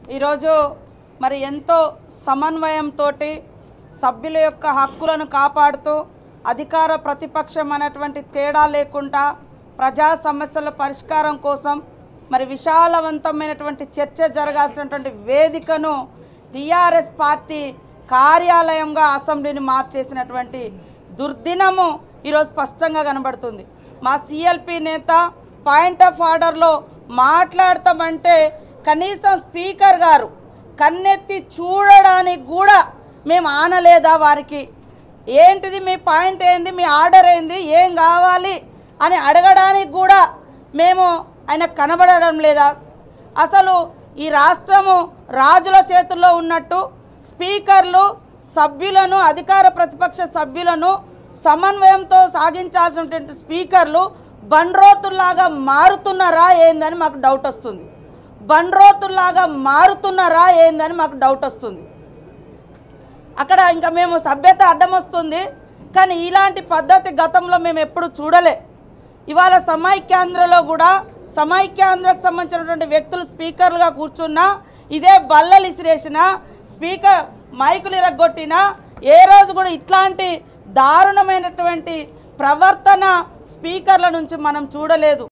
ఈరోజు మరి ఎంతో సమన్వయంతో సభ్యుల యొక్క హక్కులను కాపాడుతూ అధికార ప్రతిపక్షం అనేటువంటి తేడా లేకుండా ప్రజా సమస్యల పరిష్కారం కోసం మరి విశాలవంతమైనటువంటి చర్చ జరగాల్సినటువంటి వేదికను టీఆర్ఎస్ పార్టీ కార్యాలయంగా అసెంబ్లీని మార్చేసినటువంటి దుర్దినము ఈరోజు స్పష్టంగా కనబడుతుంది మా సిఎల్పి నేత పాయింట్ ఆఫ్ ఆర్డర్లో మాట్లాడతామంటే కనీసం స్పీకర్ గారు కన్నెత్తి చూడడానికి కూడా మేము ఆనలేదా వారికి ఏంటిది మీ పాయింట్ ఏంది మీ ఆర్డర్ ఏంది ఏం కావాలి అని అడగడానికి కూడా మేము ఆయన కనబడడం లేదా అసలు ఈ రాష్ట్రము రాజుల చేతుల్లో ఉన్నట్టు స్పీకర్లు సభ్యులను అధికార ప్రతిపక్ష సభ్యులను సమన్వయంతో సాగించాల్సినటువంటి స్పీకర్లు బండ్రోతుల్లాగా మారుతున్నారా ఏందని మాకు డౌట్ వస్తుంది బండ్రోతుల్లాగా మారుతున్నారా ఏందని మాకు డౌట్ వస్తుంది అక్కడ ఇంకా మేము సభ్యత అడ్డం వస్తుంది కానీ ఇలాంటి పద్ధతి గతంలో మేము ఎప్పుడు చూడలే ఇవాళ సమైక్యాంధ్రలో కూడా సమైక్యాంధ్రకు సంబంధించినటువంటి వ్యక్తులు స్పీకర్లుగా కూర్చున్నా ఇదే బల్లలు ఇసిరేసిన స్పీకర్ మైకులు ఇరగొట్టిన ఏ రోజు కూడా ఇట్లాంటి దారుణమైనటువంటి ప్రవర్తన స్పీకర్ల నుంచి మనం చూడలేదు